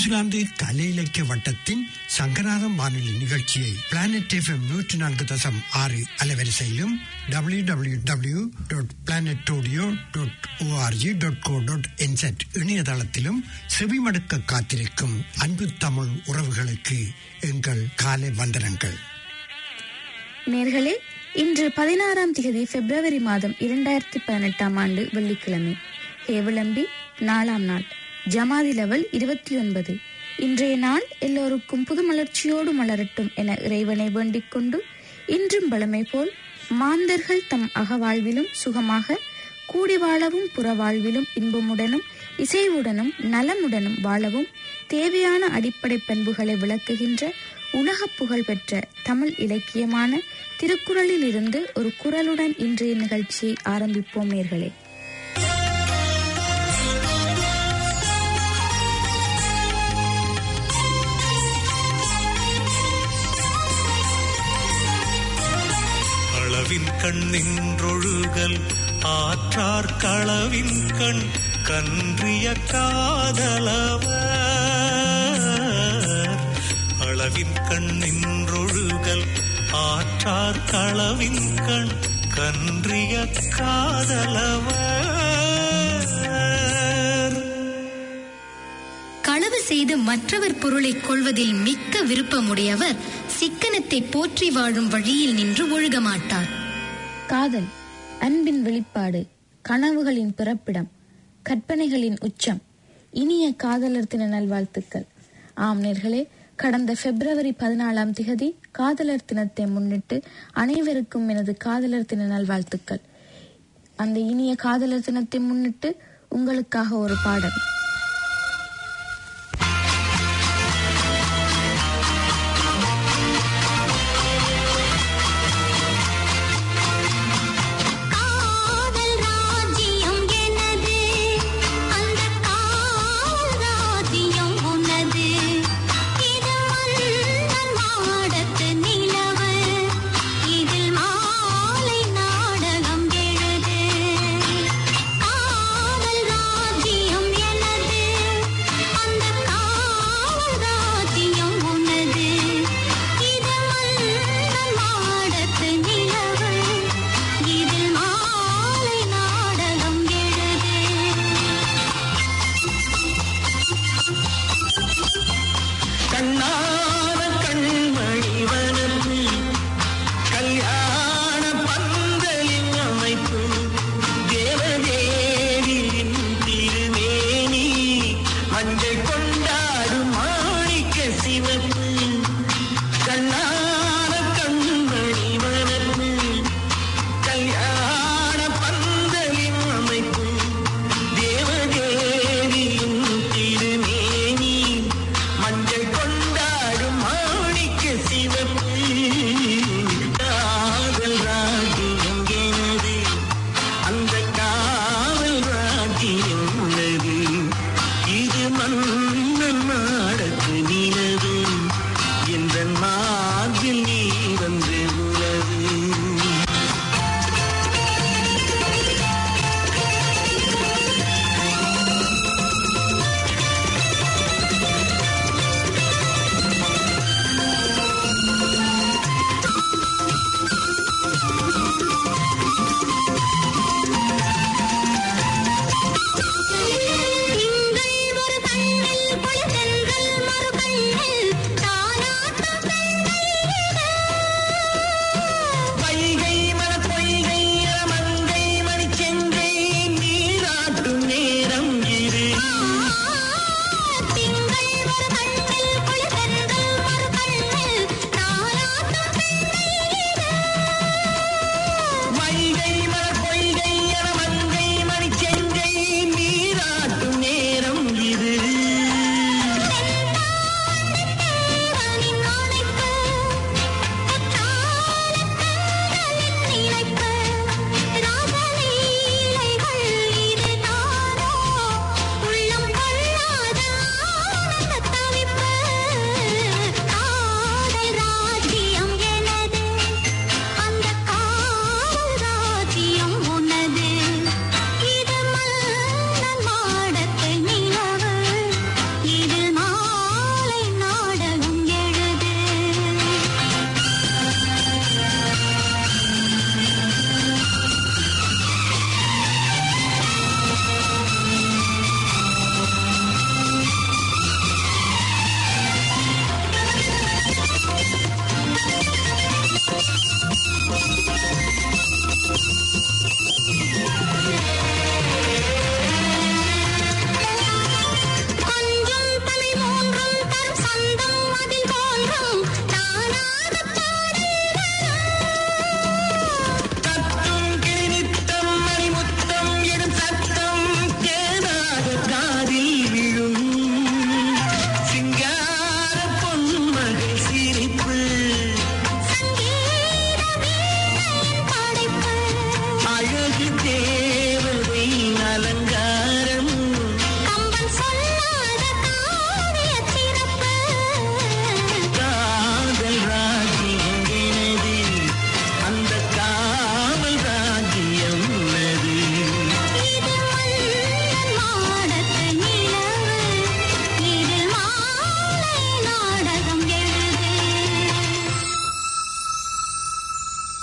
New Zealand கலை இலக்கிய வட்டத்தின் சங்கராதம் வானொலி நிகழ்ச்சியை பிளானட் எஃப்எம் நூற்றி நான்கு தசம் ஆறு அலைவரிசையிலும் W W W dot planet audio dot O R G dot go dot என்செட் இணையதளத்திலும் செவிமடுக்க காத்திருக்கும் அன்பு தமிழ் உறவுகளுக்கு எங்கள் காலை வந்தனங்கள் நேர்களே இன்று பதினாறாம் தேதி பிப்ரவரி மாதம் இரண்டாயிரத்தி பதினெட்டாம் ஆண்டு வெள்ளிக்கிழமை ஹேவிளம்பி நாலாம் நாள் ஜமாதி லெவல் இருபத்தி ஒன்பது இன்றைய நாள் எல்லோருக்கும் புது மலர்ச்சியோடு மலரட்டும் என இறைவனை வேண்டிக் கொண்டு இன்றும் பழமை போல் மாந்தர்கள் தம் அகவாழ்விலும் சுகமாக கூடி வாழவும் புற வாழ்விலும் இன்பமுடனும் இசைவுடனும் நலமுடனும் வாழவும் தேவையான அடிப்படை பண்புகளை விளக்குகின்ற உலக புகழ் பெற்ற தமிழ் இலக்கியமான திருக்குறளில் இருந்து ஒரு குரலுடன் இன்றைய நிகழ்ச்சியை ஆரம்பிப்போம் நேர்களே களவின் கண் நின்றொழுகல் ஆற்றார் களவின் கண் கன்றிய காதலவர் அளவின் கண் நின்றொழுகல் ஆற்றார் களவின் கண் கன்றிய காதலவர் களவு செய்து மற்றவர் பொருளை கொள்வதில் மிக்க விருப்பமுடையவர் சிக்கனத்தை போற்றி வாழும் வழியில் நின்று ஒழுக மாட்டார் காதல் அன்பின் வெளிப்பாடு கனவுகளின் பிறப்பிடம் கற்பனைகளின் உச்சம் இனிய காதலர் தின நல்வாழ்த்துக்கள் ஆம் நேர்களே கடந்த பிப்ரவரி பதினாலாம் திகதி காதலர் தினத்தை முன்னிட்டு அனைவருக்கும் எனது காதலர் தின நல்வாழ்த்துக்கள் அந்த இனிய காதலர் தினத்தை முன்னிட்டு உங்களுக்காக ஒரு பாடல் காதல் ராஜ்யம் எனது அந்த காதல் ராஜ்யம் உனது இது மன்னன் மாடத்து நிலவு இதில் மாலை நாடகம் எழுது காதல் ராஜ்யம் எனது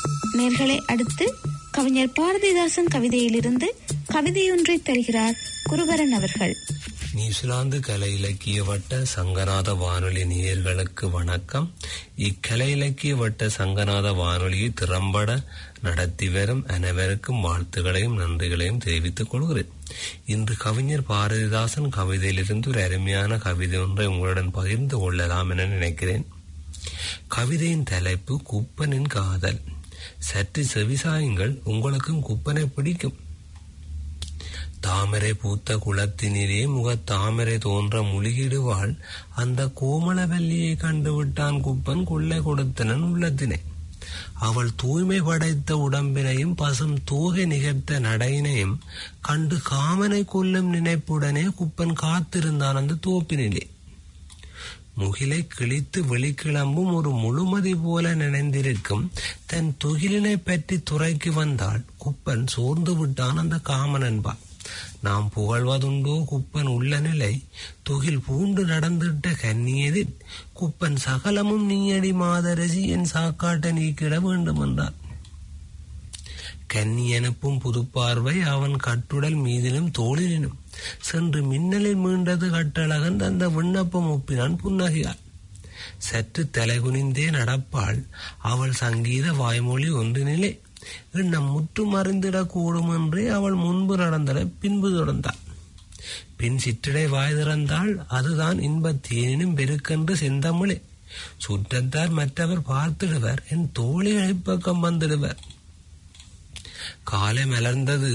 நேர்களை அடுத்து கவிஞர் பாரதிதாசன் கவிதையிலிருந்து கவிதையொன்றை தருகிறார் குருபரன் அவர்கள் நியூசிலாந்து கலை இலக்கிய வட்ட சங்கநாத வானொலி நேயர்களுக்கு வணக்கம் இக்கலை இலக்கிய வட்ட சங்கநாத வானொலியை திறம்பட நடத்தி வரும் அனைவருக்கும் வாழ்த்துக்களையும் நன்றிகளையும் தெரிவித்துக் கொள்கிறேன் இன்று கவிஞர் பாரதிதாசன் கவிதையிலிருந்து ஒரு அருமையான கவிதை ஒன்றை உங்களுடன் பகிர்ந்து கொள்ளலாம் என நினைக்கிறேன் கவிதையின் தலைப்பு குப்பனின் காதல் சற்று செவிசாயுங்கள் உங்களுக்கும் குப்பனை பிடிக்கும் தாமரை பூத்த குளத்தினிலே முகத் தாமரை தோன்ற முழுகிடுவாள் அந்த கோமளவல்லியை கண்டுவிட்டான் குப்பன் கொள்ளை கொடுத்தனன் உள்ளத்தினை அவள் தூய்மை படைத்த உடம்பினையும் பசும் தூகை நிகழ்த்த நடையினையும் கண்டு காமனை கொல்லும் நினைப்புடனே குப்பன் காத்திருந்தான் அந்த தோப்பினிலே முகிலை கிழித்து வெளிக்கிளம்பும் ஒரு முழுமதி போல நினைந்திருக்கும் தன் துகிலினை பற்றி துறைக்கு வந்தாள் குப்பன் சோர்ந்து விட்டான் அந்த காமன் என்பார் நாம் புகழ்வதுண்டோ குப்பன் உள்ள நிலை துகில் பூண்டு நடந்திட்ட கன்னியதில் குப்பன் சகலமும் நீயடி மாதரசி என் சாக்காட்டை நீக்கிட வேண்டும் என்றார் கன்னி அனுப்பும் புதுப்பார்வை அவன் கட்டுடல் மீதிலும் தோளிலும் சென்று மின்னலில் மீண்டது கட்டழகன் அந்த விண்ணப்பம் ஒப்பினான் புன்னகையாள் சற்று தலைகுனிந்தே நடப்பாள் அவள் சங்கீத வாய்மொழி ஒன்றினிலே எண்ணம் முற்றும் அறிந்திடக் கூடும் என்றே அவள் முன்பு நடந்தட பின்பு தொடர்ந்தாள் பின் சிற்றிடை வாய் திறந்தாள் அதுதான் இன்பத் தேனினும் பெருக்கென்று செந்தமிழே சுற்றத்தார் மற்றவர் பார்த்திடுவர் என் தோழிகளை பக்கம் வந்திடுவர் காலை மலர்ந்தது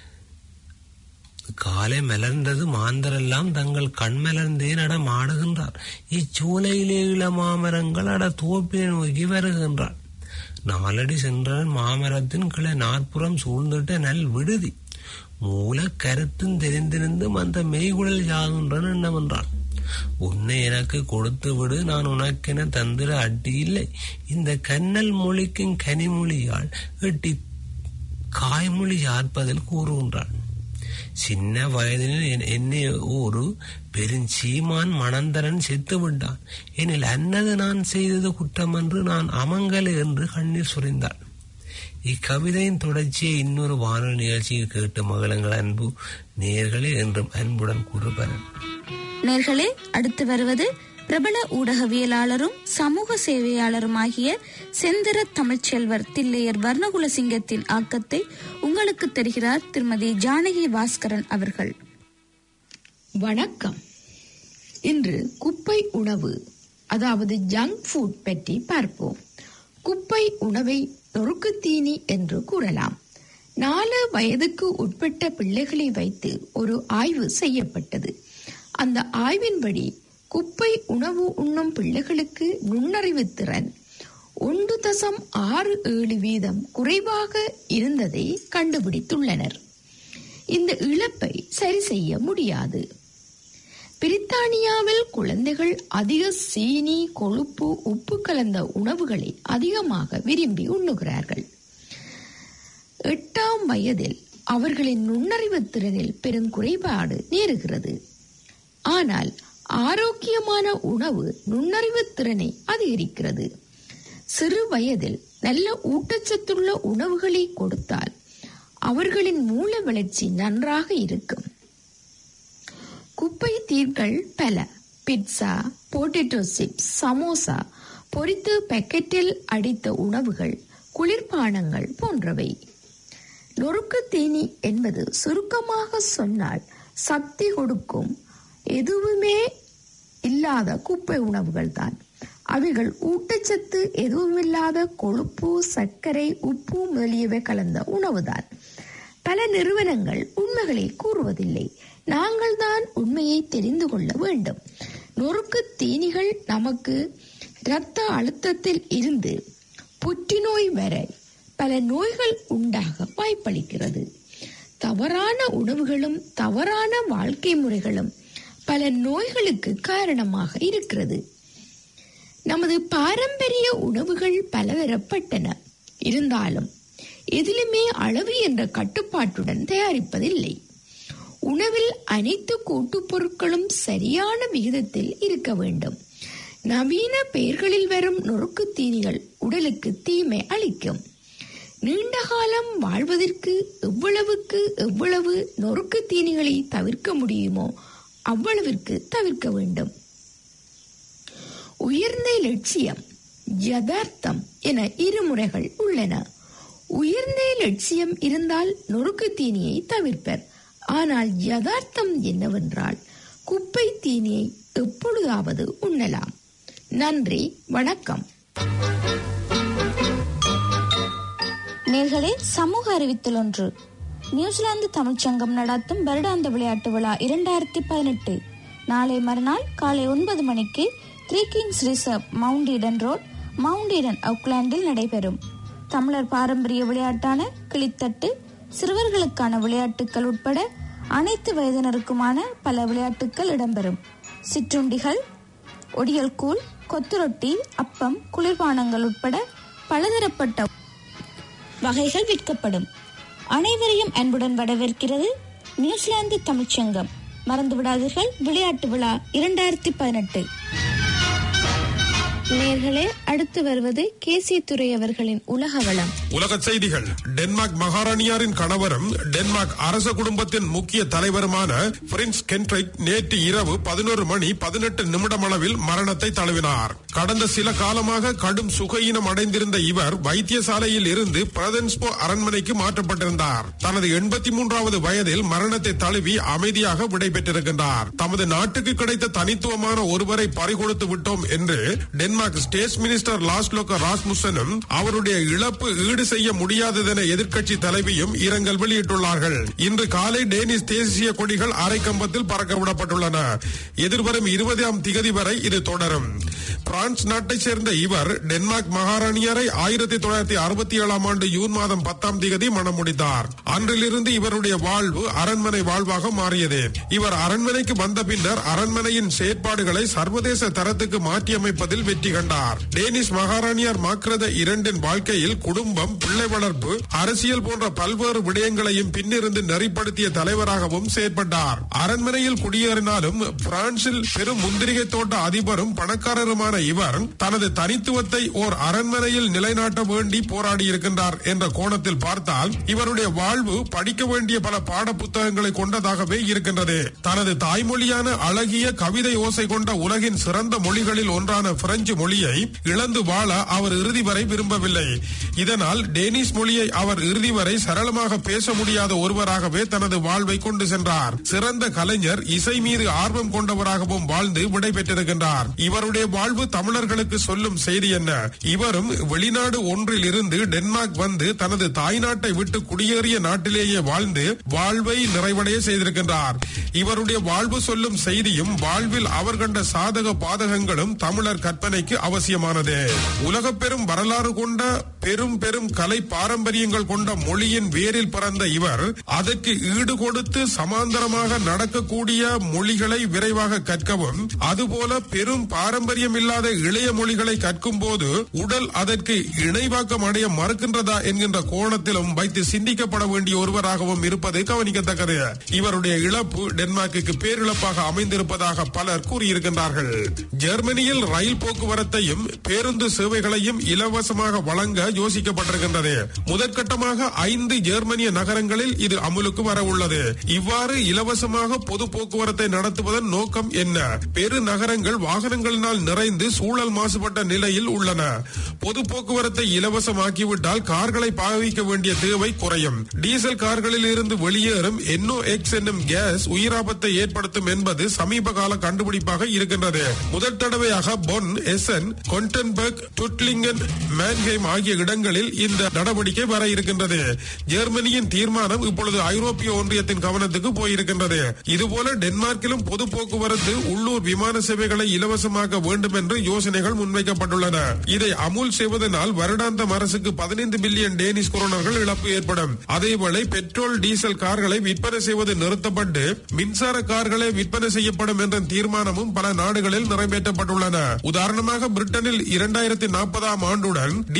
காலை மலர்ந்தது மாந்தரெல்லாம் தங்கள் கண் மலர்ந்தே நடம் ஆடுகின்றார் இச்சூலையிலே இள மாமரங்கள் அட தோப்பினை நோக்கி வருகின்றார் நாலடி சென்றவன் மாமரத்தின் கிளை நாற்புறம் சூழ்ந்துட்ட நல் விடுதி மூல கருத்தும் தெரிந்திருந்தும் அந்த மெய்குழல் யாகின்றன் என்னவென்றான் உன்னை எனக்கு கொடுத்து விடு நான் உனக்கென தந்திர அட்டி இல்லை இந்த கண்ணல் மொழிக்கும் கனிமொழியால் எட்டி காய்மொழி யார்ப்பதில் கூறுகின்றான் சின்ன வயதில் என்னை ஒரு பெருஞ்சீமான் மணந்தரன் செத்து விட்டான் எனில் அன்னது நான் செய்தது குற்றம் என்று நான் அமங்கல என்று கண்ணீர் சுரிந்தாள் இக்கவிதையின் தொடர்ச்சியை இன்னொரு வானொலி நிகழ்ச்சியில் கேட்டு மகளுங்கள் அன்பு நேர்களே என்றும் அன்புடன் கூறுபரன் நேர்களே அடுத்து வருவது பிரபல ஊடகவியலாளரும் சமூக சேவையாளருமாகிய செந்திர தமிழ்ச்செல்வர் தில்லையர் வர்ணகுலசிங்கத்தின் ஆக்கத்தை உங்களுக்கு தருகிறார் திருமதி ஜானகி பாஸ்கரன் அவர்கள் வணக்கம் இன்று குப்பை உணவு அதாவது ஜங்க் ஃபுட் பற்றி பார்ப்போம் குப்பை உணவை நொறுக்குத்தீனி என்று கூறலாம் நாலு வயதுக்கு உட்பட்ட பிள்ளைகளை வைத்து ஒரு ஆய்வு செய்யப்பட்டது அந்த ஆய்வின்படி குப்பை உணவு உண்ணும் பிள்ளைகளுக்கு நுண்ணறிவு திறன் ஒன்று தசம் ஆறு ஏழு வீதம் குறைவாக இருந்ததை கண்டுபிடித்துள்ளனர் இந்த இழப்பை சரி செய்ய முடியாது பிரித்தானியாவில் குழந்தைகள் அதிக சீனி கொழுப்பு உப்பு கலந்த உணவுகளை அதிகமாக விரும்பி உண்ணுகிறார்கள் எட்டாம் வயதில் அவர்களின் நுண்ணறிவு திறனில் பெரும் குறைபாடு நேருகிறது ஆனால் ஆரோக்கியமான உணவு நுண்ணறிவு திறனை அதிகரிக்கிறது சிறு வயதில் நல்ல ஊட்டச்சத்துள்ள உணவுகளை கொடுத்தால் அவர்களின் மூல வளர்ச்சி நன்றாக இருக்கும் குப்பை தீர்கள் பல பிட்சா பொட்டேட்டோ சிப்ஸ் சமோசா பொரித்து பாக்கெட்டில் அடித்த உணவுகள் குளிர்பானங்கள் போன்றவை நொறுக்கு தீனி என்பது சுருக்கமாக சொன்னால் சக்தி கொடுக்கும் எதுவுமே இல்லாத குப்பை உணவுகள் தான் அவைகள் ஊட்டச்சத்து எதுவுமில்லாத கொழுப்பு சர்க்கரை உப்பு முதலியவை கலந்த உணவுதான் பல நிறுவனங்கள் உண்மைகளை கூறுவதில்லை நாங்கள் தான் உண்மையை தெரிந்து கொள்ள வேண்டும் நொறுக்கு தீனிகள் நமக்கு இரத்த அழுத்தத்தில் இருந்து புற்றுநோய் வரை பல நோய்கள் உண்டாக வாய்ப்பளிக்கிறது தவறான உணவுகளும் தவறான வாழ்க்கை முறைகளும் பல நோய்களுக்கு காரணமாக இருக்கிறது நமது பாரம்பரிய உணவுகள் பலதரப்பட்டன இருந்தாலும் எதிலுமே அளவு என்ற கட்டுப்பாட்டுடன் தயாரிப்பதில்லை உணவில் அனைத்து கூட்டுப் பொருட்களும் சரியான விகிதத்தில் இருக்க வேண்டும் நவீன பெயர்களில் வரும் நொறுக்கு தீனிகள் உடலுக்கு தீமை அளிக்கும் நீண்ட காலம் வாழ்வதற்கு எவ்வளவுக்கு எவ்வளவு நொறுக்கு தீனிகளை தவிர்க்க முடியுமோ அவ்வளவிற்கு தவிர்க்க வேண்டும் உயர்ந்த லட்சியம் யதார்த்தம் என இரு முறைகள் உள்ளன உயர்ந்த லட்சியம் இருந்தால் நொறுக்கு தீனியை தவிர்ப்பர் ஆனால் யதார்த்தம் என்னவென்றால் குப்பை தீனியை எப்பொழுதாவது உண்ணலாம் நன்றி வணக்கம் நேர்களே சமூக அறிவித்தல் ஒன்று நியூசிலாந்து தமிழ்ச்சங்கம் நடாத்தும் வருடாந்த விளையாட்டு விழா இரண்டாயிரத்தி பதினெட்டு நாளை மறுநாள் காலை ஒன்பது மணிக்கு Three Kings Reserve Mount Eden Road Mount Eden அவுக்லாண்டில் நடைபெறும் தமிழர் பாரம்பரிய விளையாட்டான கிளித்தட்டு சிறுவர்களுக்கான விளையாட்டுகள் உட்பட அனைத்து வயதினருக்குமான பல விளையாட்டுகள் இடம்பெறும் சிற்றுண்டிகள் ஒடியல் கூழ் கொத்துரொட்டி அப்பம் குளிர்பானங்கள் உட்பட பலதரப்பட்ட வகைகள் விற்கப்படும் அனைவரையும் அன்புடன் வரவேற்கிறது நியூசிலாந்து தமிழ்ச்சங்கம் மறந்து விடாதீர்கள் விளையாட்டு விழா இரண்டாயிரத்தி பதினெட்டு நேர்களே அடுத்து வருவது கேசி துறை அவர்களின் உலக வளம் உலக செய்திகள் டென்மார்க் மகாராணியாரின் கணவரும் டென்மார்க் அரச குடும்பத்தின் முக்கிய தலைவருமான பிரின்ஸ் கென்ட்ரிக் நேற்று இரவு பதினோரு மணி பதினெட்டு நிமிடம் அளவில் மரணத்தை தழுவினார் கடந்த சில காலமாக கடும் சுகையினம் அடைந்திருந்த இவர் வைத்தியசாலையில் இருந்து பிரதன்ஸ்போ அரண்மனைக்கு மாற்றப்பட்டிருந்தார் தனது எண்பத்தி மூன்றாவது வயதில் மரணத்தை தழுவி அமைதியாக விடைபெற்றிருக்கின்றார் தமது நாட்டுக்கு கிடைத்த தனித்துவமான ஒருவரை பறிகொடுத்து விட்டோம் என்று டென்மார்க் ஸ்டேட் மினிஸ்டர் லாஸ்லோக ராஸ்முசனும் அவருடைய இழப்பு ஈடு செய்ய முடியாததென எதிர்க்கட்சி தலைவியும் இரங்கல் வெளியிட்டுள்ளார்கள் இன்று காலை டேனிஷ் தேசிய கொடிகள் அரை கம்பத்தில் பறக்க விடப்பட்டுள்ளன எதிர்வரும் இருபதாம் திகதி வரை இது தொடரும் பிரான்ஸ் நாட்டைச் சேர்ந்த இவர் டென்மார்க் மகாராணியரை ஆயிரத்தி தொள்ளாயிரத்தி அறுபத்தி ஏழாம் ஆண்டு ஜூன் மாதம் பத்தாம் திகதி மணம் முடித்தார் அன்றிலிருந்து இவருடைய வாழ்வு அரண்மனை வாழ்வாக மாறியது இவர் அரண்மனைக்கு வந்த பின்னர் அரண்மனையின் செயற்பாடுகளை சர்வதேச தரத்துக்கு மாற்றியமைப்பதில் வெற்றி கண்டார் டேனிஷ் மகாராணியார் மாக்ரத இரண்டின் வாழ்க்கையில் குடும்பம் பிள்ளை வளர்ப்பு அரசியல் போன்ற பல்வேறு விடயங்களையும் பின்னிருந்து நெறிப்படுத்திய தலைவராகவும் செயற்பட்டார் அரண்மனையில் குடியேறினாலும் பிரான்சில் பெரும் முந்திரிகை தோட்ட அதிபரும் பணக்காரருமான இவர் தனது தனித்துவத்தை ஓர் அரண்மனையில் நிலைநாட்ட வேண்டி போராடி இருக்கின்றார் என்ற கோணத்தில் பார்த்தால் இவருடைய வாழ்வு படிக்க வேண்டிய பல பாட புத்தகங்களை கொண்டதாகவே இருக்கின்றது தனது தாய்மொழியான அழகிய கவிதை ஓசை கொண்ட உலகின் சிறந்த மொழிகளில் ஒன்றான பிரெஞ்சு மொழியை இழந்து வாழ அவர் இறுதி வரை விரும்பவில்லை இதனால் டேனிஷ் மொழியை அவர் இறுதி வரை சரளமாக பேச முடியாத ஒருவராகவே தனது வாழ்வை கொண்டு சென்றார் சிறந்த கலைஞர் இசை மீது ஆர்வம் கொண்டவராகவும் வாழ்ந்து விடைபெற்றிருக்கின்றார் இவருடைய வாழ்வு தமிழர்களுக்கு சொல்லும் செய்தி என்ன இவரும் வெளிநாடு ஒன்றில் இருந்து டென்மார்க் வந்து தனது தாய்நாட்டை விட்டு குடியேறிய நாட்டிலேயே வாழ்ந்து வாழ்வை நிறைவடைய செய்திருக்கின்றார் இவருடைய வாழ்வு சொல்லும் செய்தியும் வாழ்வில் அவர் கண்ட சாதக பாதகங்களும் தமிழர் கற்பனைக்கு அவசியமானது உலக பெரும் வரலாறு கொண்ட பெரும் பெரும் கலை பாரம்பரியங்கள் கொண்ட மொழியின் வேரில் பிறந்த இவர் அதற்கு ஈடு கொடுத்து சமாந்தரமாக நடக்கக்கூடிய மொழிகளை விரைவாக கற்கவும் அதுபோல பெரும் பாரம்பரியம் இல்லாத இளைய மொழிகளை கற்கும் போது உடல் அதற்கு இணைவாக்கம் அடைய மறுக்கின்றதா என்கின்ற கோணத்திலும் வைத்து சிந்திக்கப்பட வேண்டிய ஒருவராகவும் இருப்பது கவனிக்கத்தக்கது இவருடைய இழப்பு டென்மார்க்குக்கு பேரிழப்பாக அமைந்திருப்பதாக பலர் கூறியிருக்கின்றார்கள் ஜெர்மனியில் ரயில் போக்குவரத்தையும் பேருந்து சேவைகளையும் இலவசமாக வழங்க யோசிக்கப்பட்டிருக்கின்றது முதற்கட்டமாக ஐந்து ஜெர்மனிய நகரங்களில் இது அமலுக்கு வர உள்ளது இவ்வாறு இலவசமாக பொது போக்குவரத்தை நடத்துவதன் நோக்கம் என்ன பெரு நகரங்கள் வாகனங்களினால் நிறைந்து சூழல் மாசுபட்ட நிலையில் உள்ளன பொது போக்குவரத்தை இலவசமாக்கிவிட்டால் கார்களை பாவிக்க வேண்டிய தேவை குறையும் டீசல் கார்களில் இருந்து வெளியேறும் என்ஓ எக்ஸ் என்னும் கேஸ் உயிராபத்தை ஏற்படுத்தும் என்பது சமீப கால கண்டுபிடிப்பாக இருக்கின்றது முதல் தடவையாக பொன் எசன் கொண்டன்பர்க் டுட்லிங்கன் மேன்ஹெய்ம் ஆகிய இடங்களில் இந்த நடவடிக்கை வர இருக்கின்றது ஜெர்மனியின் தீர்மானம் இப்பொழுது ஐரோப்பிய ஒன்றியத்தின் கவனத்துக்கு போயிருக்கின்றது இதுபோல டென்மார்க்கிலும் பொது போக்குவரத்து உள்ளூர் விமான சேவைகளை இலவசமாக்க வேண்டும் என்று யோசனைகள் முன்வைக்கப்பட்டுள்ளன இதை அமுல் செய்வதனால் வருடாந்தம் அரசுக்கு பதினைந்து பில்லியன் டேனிஷ் கொரோனர்கள் இழப்பு ஏற்படும் அதேவேளை பெட்ரோல் டீசல் கார்களை விற்பனை செய்வது நிறுத்தப்பட்டு மின்சார கார்களே விற்பனை செய்யப்படும் என்ற தீர்மானமும் பல நாடுகளில் நிறைவேற்றப்பட்டுள்ளன உதாரணமாக பிரிட்டனில் இரண்டாயிரத்தி நாற்பதாம் ஆண்டுடன் டீசல் பெட்ரோல்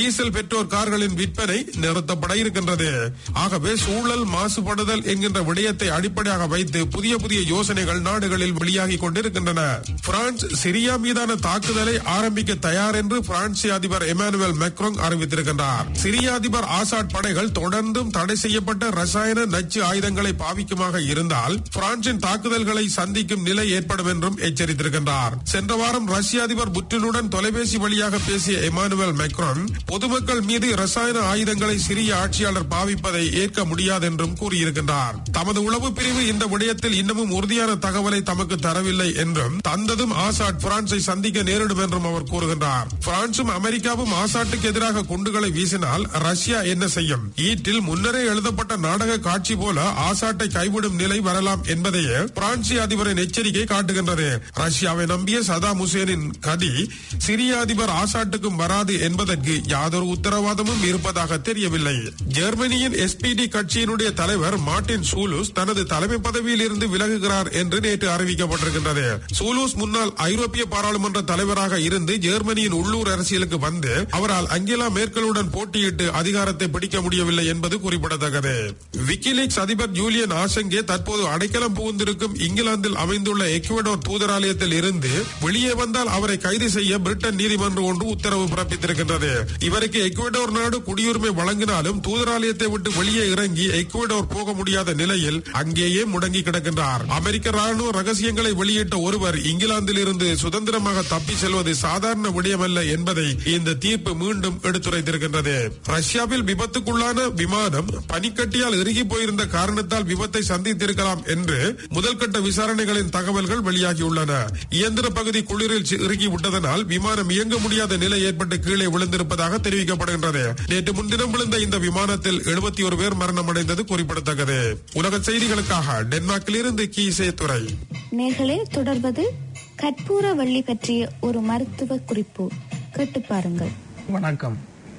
பெட்ரோல் கார்களின் விற்பனை நிறுத்தப்பட இருக்கின்றது ஆகவே சூழல் மாசுபடுதல் என்கின்ற விடயத்தை அடிப்படையாக வைத்து புதிய புதிய யோசனைகள் நாடுகளில் வெளியாகி கொண்டிருக்கின்றன பிரான்ஸ் சிரியா மீதான தாக்குதலை ஆரம்பிக்க தயார் என்று பிரான்சிய அதிபர் எமானுவேல் மெக்ரோங் அறிவித்திருக்கின்றார் சிரிய அதிபர் ஆசாட் படைகள் தொடர்ந்தும் தடை செய்யப்பட்ட ரசாயன நச்சு ஆயுதங்களை பாவிக்குமாக இருந்தால் பிரான்சின் தாக்குதல்களை சந்திக்கும் நிலை ஏற்படும் என்றும் எச்சரித்திருக்கின்றார் சென்ற வாரம் ரஷ்ய அதிபர் புட்டினுடன் தொலைபேசி வழியாக பேசிய எமானுவேல் மெக்ரோன் பொதுமக்கள் மீது ரசாயன ஆயுதங்களை சிரிய ஆட்சியாளர் பாவிப்பதை ஏற்க முடியாது என்றும் கூறியிருக்கின்றார் தமது உளவு பிரிவு இந்த விடயத்தில் இன்னமும் உறுதியான தகவலை தமக்கு தரவில்லை என்றும் தந்ததும் ஆசாட் பிரான்சை சந்திக்க நேரிடும் என்றும் அவர் கூறுகின்றார் பிரான்சும் அமெரிக்காவும் ஆசாட்டுக்கு எதிராக குண்டுகளை வீசினால் ரஷ்யா என்ன செய்யும் ஈட்டில் முன்னரே எழுதப்பட்ட நாடக காட்சி போல ஆசாட்டை கைவிடும் நிலை வரலாம் என்பதையே பிரான்சிய அதிபரின் எச்சரிக்கை காட்டுகின்றது ரஷ்யாவை நம்பிய சதாம் ஹுசேனின் கதி சிரிய அதிபர் ஆசாட்டுக்கும் வராது என்பதற்கு யாதொரு உத்தரவாதமும் இருப்பதாக தெரியவில்லை ஜெர்மனியின் SPD கட்சியினுடைய தலைவர் மார்டின் சூலூஸ் தனது தலைமை பதவியில் இருந்து விலகுகிறார் என்று நேற்று அறிவிக்கப்பட்டிருக்கின்றது சூலூஸ் முன்னாள் ஐரோப்பிய பாராளுமன்ற தலைவராக இருந்து ஜெர்மனியின் உள்ளூர் அரசியலுக்கு வந்து அவரால் அங்கேலா மேற்கலுடன் போட்டியிட்டு அதிகாரத்தை பிடிக்க முடியவில்லை என்பது குறிப்பிடத்தக்கது விக்கிலீக்ஸ் அதிபர் ஜூலியன் ஆசங்கே தற்போது அடைக்கலம் புகுந்திருக்கும் இங்கிலாந்தில் அமைந்துள்ள எக்வடோர் தூதராலயத்தில் இருந்து வெளியே வந்தால் அவரை கைது செய்ய பிரிட்டன் நீதிமன்றம் ஒன்று உத்தரவு பிறப்பித்திருக்கின்றது இவருக்கு எக்வடோர் நாடு குடியுரிமை வழங்கினாலும் தூதராலயத்தை விட்டு வெளியே இறங்கி எக்வடோர் போக முடியாத நிலையில் அங்கேயே முடங்கி கிடக்கின்றார் அமெரிக்க ராணுவ ரகசியங்களை வெளியிட்ட ஒருவர் இங்கிலாந்தில் இருந்து சுதந்திரமாக தப்பி செல்வது சாதாரண விடயமல்ல என்பதை இந்த தீர்ப்பு மீண்டும் எடுத்துரைத்திருக்கின்றது ரஷ்யாவில் விபத்துக்குள்ளான விமானம் பனிக்கட்டியால் இறுகி போயிருந்த காரணத்தால் விபத்தை சந்தித்திருக்கலாம் என்று முதல்கட்ட விசாரணைகளின் தகவல்கள் வெளியாகியுள்ளன இயந்திர பகுதி குளிரில் சி- இறுகி விட்டதனால் விமானம் இயங்க முடியாத நிலை ஏற்பட்டு கீழே விழுந்திருப்பதாக தெரிவிக்கப்படுகின்றது நேற்று முன்தினம் விழுந்த இந்த விமானத்தில் எழுபத்தி ஒரு பேர் மரணமடைந்தது குறிப்பிடத்தக்கது உலக செய்திகளுக்காக டென்மார்க்கில் இருந்து கீசே துறை நேர்களே தொடர்வது கற்பூர வள்ளி பற்றிய ஒரு மருத்துவ குறிப்பு கேட்டு பாருங்கள் வணக்கம்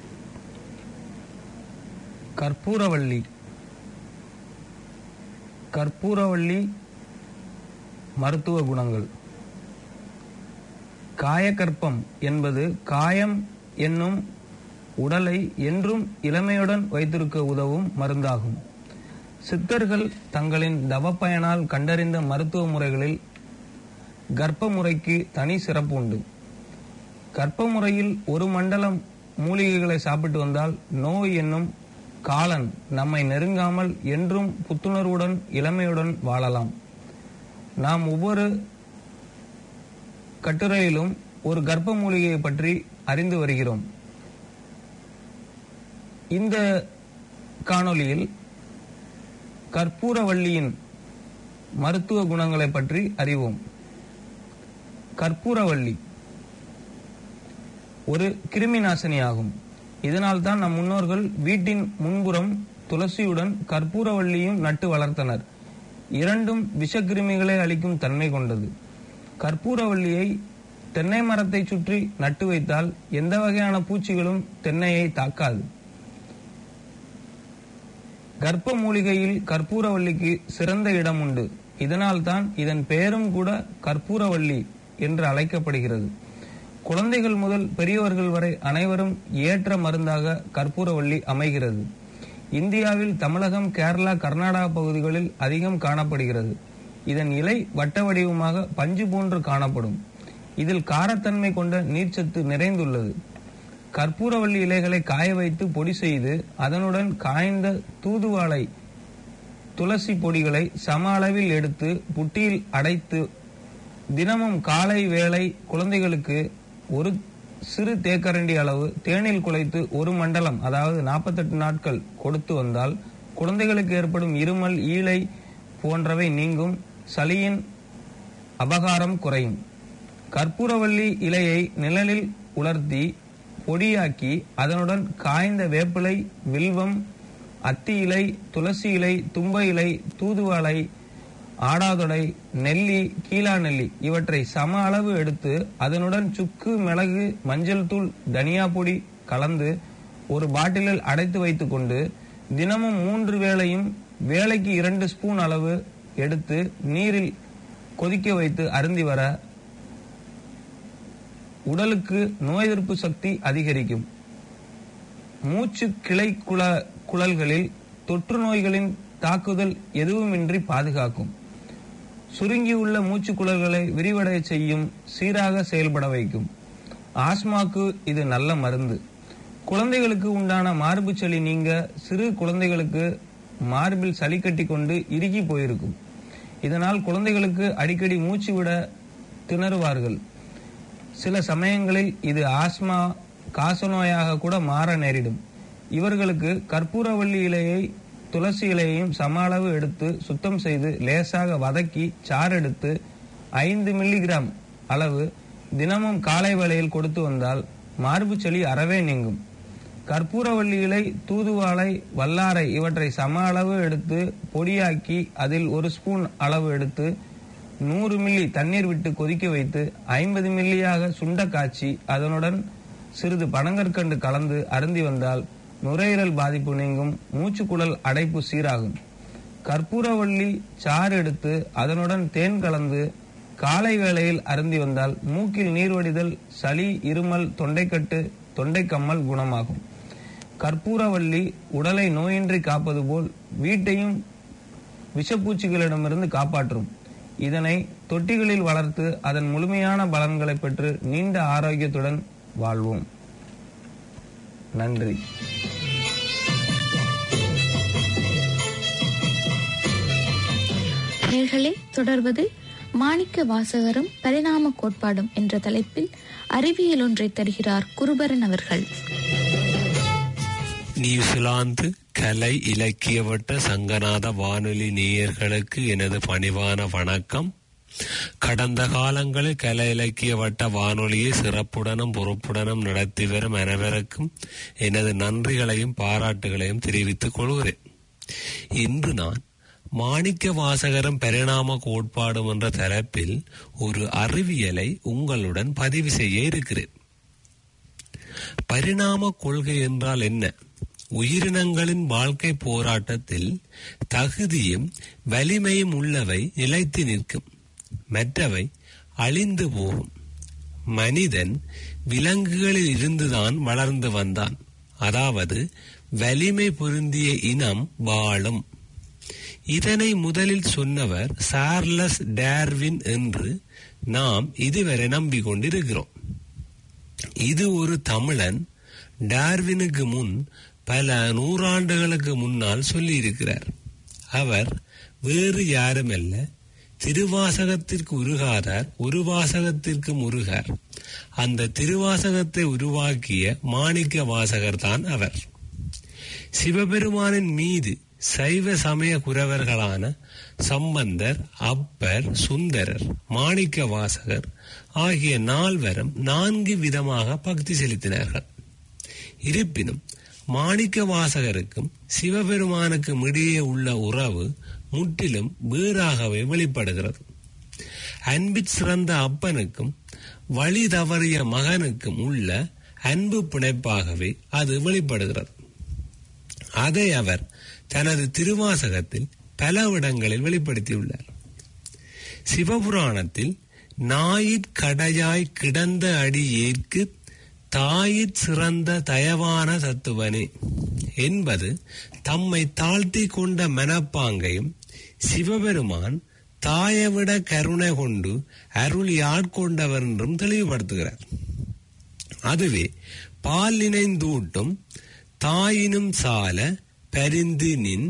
கற்பூரவள்ளி கற்பூரவள்ளி மருத்துவ குணங்கள் காயகற்பம் என்பது காயம் என்னும் உடலை என்றும் இளமையுடன் வைத்திருக்க உதவும் மருந்தாகும் சித்தர்கள் தங்களின் தவப்பயனால் கண்டறிந்த மருத்துவ முறைகளில் கர்ப்ப முறைக்கு தனி சிறப்பு உண்டு கர்ப்ப முறையில் ஒரு மண்டலம் மூலிகைகளை சாப்பிட்டு வந்தால் நோய் என்னும் காலன் நம்மை நெருங்காமல் என்றும் புத்துணர்வுடன் இளமையுடன் வாழலாம் நாம் ஒவ்வொரு கட்டுரையிலும் ஒரு கர்ப்ப மூலிகையை பற்றி அறிந்து வருகிறோம் இந்த காணொளியில் கற்பூரவள்ளியின் மருத்துவ குணங்களை பற்றி அறிவோம் கற்பூரவள்ளி ஒரு கிருமி நாசினி ஆகும் இதனால் தான் நம் முன்னோர்கள் வீட்டின் முன்புறம் துளசியுடன் கற்பூரவள்ளியும் நட்டு வளர்த்தனர் இரண்டும் விஷக்கிருமிகளை அளிக்கும் தன்மை கொண்டது கற்பூரவள்ளியை தென்னை மரத்தை சுற்றி நட்டு வைத்தால் எந்த வகையான பூச்சிகளும் தென்னையை தாக்காது கர்ப்ப மூலிகையில் கற்பூரவள்ளிக்கு சிறந்த இடம் உண்டு இதனால் தான் இதன் பெயரும் கூட கற்பூரவள்ளி என்று அழைக்கப்படுகிறது குழந்தைகள் முதல் பெரியவர்கள் வரை அனைவரும் ஏற்ற மருந்தாக கற்பூரவள்ளி அமைகிறது இந்தியாவில் தமிழகம் கேரளா கர்நாடகா பகுதிகளில் அதிகம் காணப்படுகிறது இதன் இலை வட்ட வடிவமாக பஞ்சு போன்று காணப்படும் இதில் காரத்தன்மை கொண்ட நீர்ச்சத்து நிறைந்துள்ளது கற்பூரவள்ளி இலைகளை காய வைத்து பொடி செய்து அதனுடன் காய்ந்த தூதுவாளை துளசி பொடிகளை சம அளவில் எடுத்து புட்டியில் அடைத்து தினமும் காலை வேளை குழந்தைகளுக்கு ஒரு சிறு தேக்கரண்டி அளவு தேனில் குலைத்து ஒரு மண்டலம் அதாவது 48 நாட்கள் கொடுத்து வந்தால் குழந்தைகளுக்கு ஏற்படும் இருமல் ஈழை போன்றவை நீங்கும் சளியின் அபகாரம் குறையும் கற்பூரவள்ளி இலையை நிழலில் உலர்த்தி பொடியாக்கி அதனுடன் காய்ந்த வேப்பிலை வில்வம் அத்தி இலை துளசி இலை தும்ப இலை தூதுவளை ஆடாதொடை நெல்லி கீழா நெல்லி இவற்றை சம அளவு எடுத்து அதனுடன் சுக்கு மிளகு மஞ்சள் தூள் தனியா பொடி கலந்து ஒரு பாட்டிலில் அடைத்து வைத்துக்கொண்டு தினமும் மூன்று வேளையும் வேளைக்கு இரண்டு ஸ்பூன் அளவு எடுத்து நீரில் கொதிக்க வைத்து அருந்தி வர உடலுக்கு நோய் எதிர்ப்பு சக்தி அதிகரிக்கும் மூச்சு கிளை குழ குழல்களில் தொற்று நோய்களின் தாக்குதல் எதுவுமின்றி பாதுகாக்கும் சுருங்கியுள்ள மூச்சு குழல்களை விரிவடைய செய்யும் சீராக செயல்பட வைக்கும் ஆஸ்மாக்கு இது நல்ல மருந்து குழந்தைகளுக்கு உண்டான மார்பு சளி நீங்க சிறு குழந்தைகளுக்கு மார்பில் சளி கட்டி கொண்டு இறுகி போயிருக்கும் இதனால் குழந்தைகளுக்கு அடிக்கடி மூச்சு விட திணறுவார்கள் சில சமயங்களில் இது ஆஸ்மா காசநோயாக கூட மாற நேரிடும் இவர்களுக்கு கற்பூரவள்ளி இலையை துளசி இலையையும் சம அளவு எடுத்து சுத்தம் செய்து லேசாக வதக்கி சாறு எடுத்து ஐந்து மில்லிகிராம் அளவு தினமும் காலை வேளையில் கொடுத்து வந்தால் மார்பு சளி அறவே நீங்கும் கற்பூரவள்ளி இலை தூதுவாழை வல்லாரை இவற்றை சம அளவு எடுத்து பொடியாக்கி அதில் ஒரு ஸ்பூன் அளவு எடுத்து நூறு மில்லி தண்ணீர் விட்டு கொதிக்க வைத்து ஐம்பது மில்லியாக சுண்ட காய்ச்சி அதனுடன் சிறிது பனங்கற்கண்டு கலந்து அருந்தி வந்தால் நுரையீரல் பாதிப்பு நீங்கும் மூச்சுக்குழல் அடைப்பு சீராகும் கற்பூரவள்ளி சாறு எடுத்து அதனுடன் தேன் கலந்து காலை வேளையில் அருந்தி வந்தால் மூக்கில் நீர் வடிதல் சளி இருமல் தொண்டைக்கட்டு தொண்டைக்கம்மல் குணமாகும் கற்பூரவள்ளி உடலை நோயின்றி காப்பது போல் வீட்டையும் விஷப்பூச்சிகளிடமிருந்து காப்பாற்றும் இதனை தொட்டிகளில் வளர்த்து அதன் முழுமையான பலன்களை பெற்று நீண்ட ஆரோக்கியத்துடன் வாழ்வோம் நன்றி நேர்களே தொடர்வது மாணிக்க வாசகரும் பரிணாம கோட்பாடும் என்ற தலைப்பில் அறிவியல் ஒன்றை தருகிறார் குருபரன் அவர்கள் நியூசிலாந்து கலை இலக்கிய வட்ட சங்கநாத வானொலி நேயர்களுக்கு எனது பணிவான வணக்கம் கடந்த காலங்களில் கலை இலக்கிய வட்ட வானொலியை சிறப்புடனும் பொறுப்புடனும் நடத்தி வரும் அனைவருக்கும் எனது நன்றிகளையும் பாராட்டுகளையும் தெரிவித்துக் கொள்கிறேன் இன்று நான் மாணிக்க வாசகரும் பரிணாம கோட்பாடும் என்ற தலைப்பில் ஒரு அறிவியலை உங்களுடன் பதிவு செய்ய இருக்கிறேன் பரிணாம கொள்கை என்றால் என்ன உயிரினங்களின் வாழ்க்கை போராட்டத்தில் தகுதியும் வலிமையும் உள்ளவை நிலைத்து நிற்கும் மற்றவை அழிந்து போகும் மனிதன் விலங்குகளில் இருந்துதான் வளர்ந்து வந்தான் அதாவது வலிமை பொருந்திய இனம் வாழும் இதனை முதலில் சொன்னவர் சார்லஸ் டார்வின் என்று நாம் இதுவரை நம்பிக்கொண்டிருக்கிறோம் இது ஒரு தமிழன் டார்வினுக்கு முன் பல நூறாண்டுகளுக்கு முன்னால் சொல்லியிருக்கிறார் அவர் வேறு யாருமல்ல திருவாசகத்திற்கு உருகாதார் ஒரு வாசகத்திற்கு முருகார் அந்த திருவாசகத்தை உருவாக்கிய மாணிக்க வாசகர் தான் அவர் சிவபெருமானின் மீது சைவ சமய குரவர்களான சம்பந்தர் அப்பர் சுந்தரர் மாணிக்க வாசகர் ஆகிய நால்வரும் நான்கு விதமாக பக்தி செலுத்தினார்கள் இருப்பினும் மாணிக்க வாசகருக்கும் சிவபெருமானுக்கும் இடையே உள்ள உறவு முற்றிலும் வேறாகவே வெளிப்படுகிறது அன்பிற் சிறந்த அப்பனுக்கும் வழி தவறிய மகனுக்கும் உள்ள அன்பு பிணைப்பாகவே அது வெளிப்படுகிறது அதை அவர் தனது திருவாசகத்தில் பல இடங்களில் வெளிப்படுத்தியுள்ளார் சிவபுராணத்தில் ஞாயிற்கடையாய் கிடந்த அடி ஏற்கு தாயிற் சிறந்த தயவான தத்துவனே என்பது தம்மை தாழ்த்தி கொண்ட மனப்பாங்கையும் சிவபெருமான் தாயவிட கருணை கொண்டு அருளி ஆட்கொண்டவர் என்றும் தெளிவுபடுத்துகிறார் அதுவே பால் நினைந்தூட்டும் தாயினும் சால பரிந்து நின்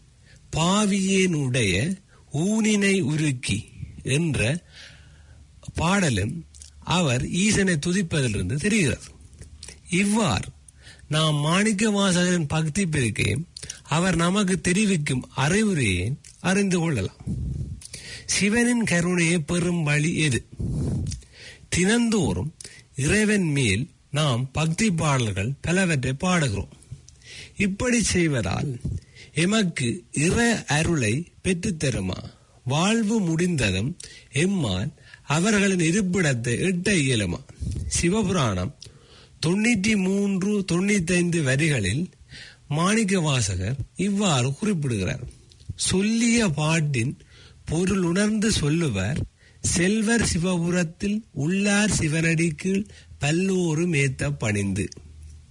பாவியேனுடைய ஊனினை உருக்கி என்ற பாடலும் அவர் ஈசனை துதிப்பதிலிருந்து தெரிகிறது இவ்வாறு நாம் மாணிக்க வாசகரின் பக்தி பெருக்கையும் அவர் நமக்கு தெரிவிக்கும் அறிவுரையை அறிந்து கொள்ளலாம் சிவனின் கருணையை பெறும் வழி எது தினந்தோறும் இறைவன் மேல் நாம் பக்தி பாடல்கள் பலவற்றை பாடுகிறோம் இப்படி செய்வதால் எமக்கு இற அருளை பெற்றுத்தருமா வாழ்வு முடிந்ததும் எம்மால் அவர்களின் இருப்பிடத்தை எட்ட இயலுமா சிவபுராணம் தொண்ணூற்றி மூன்று தொண்ணூத்தைந்து வரிகளில் மாணிக்க வாசகர் இவ்வாறு குறிப்பிடுகிறார் சொல்லிய பாட்டின் பொருள் உணர்ந்து சொல்லுவர் செல்வர் சிவபுரத்தில் உள்ளார் சிவனடிக்கு பல்லோரு மேத்த பணிந்து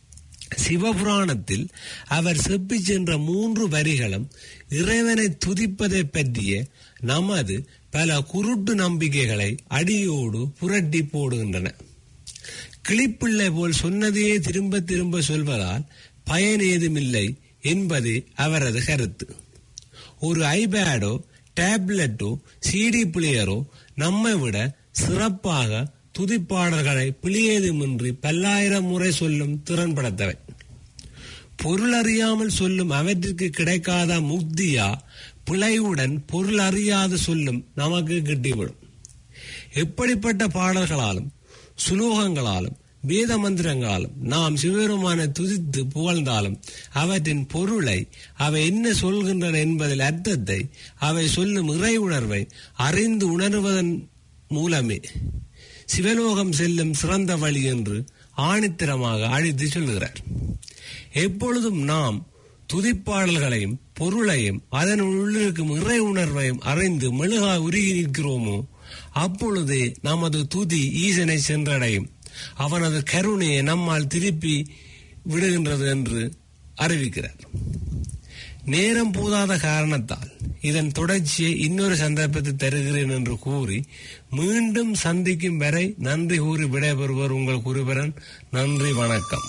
சிவபுராணத்தில் அவர் செப்பிச் சென்ற மூன்று வரிகளும் இறைவனை துதிப்பதை பற்றிய நமது பல குருட்டு நம்பிக்கைகளை அடியோடு புரட்டி போடுகின்றன கிளிப்பிள்ளை போல் சொன்னதையே திரும்ப திரும்ப சொல்வதால் பயன் ஏதுமில்லை என்பதே அவரது கருத்து ஒரு ஐபேடோ டேப்லெட்டோ சிடி பிளேயரோ நம்மை விட சிறப்பாக துதிப்பாடல்களை பிழையதுமின்றி பல்லாயிரம் முறை சொல்லும் திறன் படைத்தவை பொருள் அறியாமல் சொல்லும் அவற்றிற்கு கிடைக்காத முக்தியா பிழையுடன் பொருள் அறியாது சொல்லும் நமக்கு கிட்டிவிடும் எப்படிப்பட்ட பாடல்களாலும் சுலோகங்களாலும் வேத மந்திரங்களாலும் நாம் சிவபெருமானை துதித்து புகழ்ந்தாலும் அவற்றின் பொருளை அவை என்ன சொல்கின்றன என்பதில் அர்த்தத்தை அவை சொல்லும் இறை உணர்வை அறிந்து உணர்வதன் மூலமே சிவலோகம் செல்லும் சிறந்த வழி என்று ஆணித்தரமாக அழித்து சொல்கிறார் எப்பொழுதும் நாம் துதிப்பாடல்களையும் பொருளையும் அதன் உள்ளிருக்கும் இறை உணர்வையும் அறிந்து மெழுகாய் உருகி நிற்கிறோமோ அப்பொழுதே நமது துதி ஈசனை சென்றடையும் அவனது கருணையை நம்மால் திருப்பி விடுகின்றது என்று அறிவிக்கிறார் நேரம் போதாத காரணத்தால் இதன் தொடர்ச்சியை இன்னொரு சந்தர்ப்பத்தில் தருகிறேன் என்று கூறி மீண்டும் சந்திக்கும் வரை நன்றி கூறி விடைபெறுவர் உங்கள் குருபரன் நன்றி வணக்கம்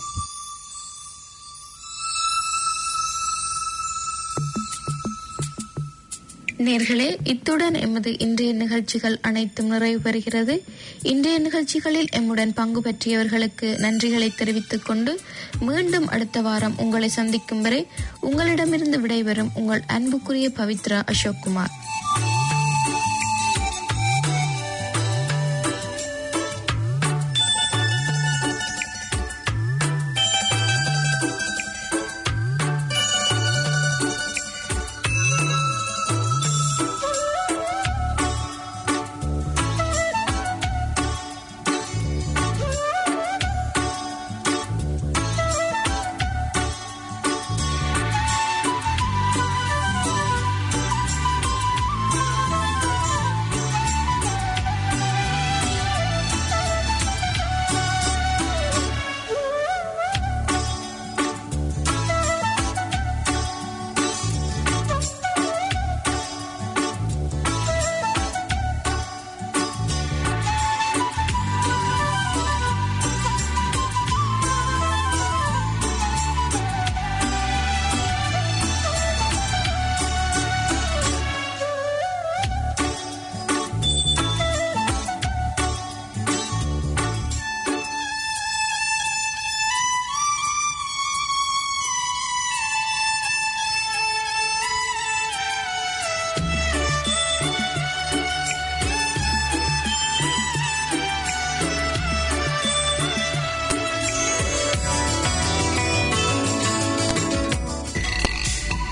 நேர்களே இத்துடன் எமது இன்றைய நிகழ்ச்சிகள் அனைத்தும் நிறைவு பெறுகிறது இன்றைய நிகழ்ச்சிகளில் எம்முடன் பங்கு பற்றியவர்களுக்கு நன்றிகளை தெரிவித்துக் கொண்டு மீண்டும் அடுத்த வாரம் உங்களை சந்திக்கும் வரை உங்களிடமிருந்து விடைபெறும் உங்கள் அன்புக்குரிய பவித்ரா அசோக் குமார்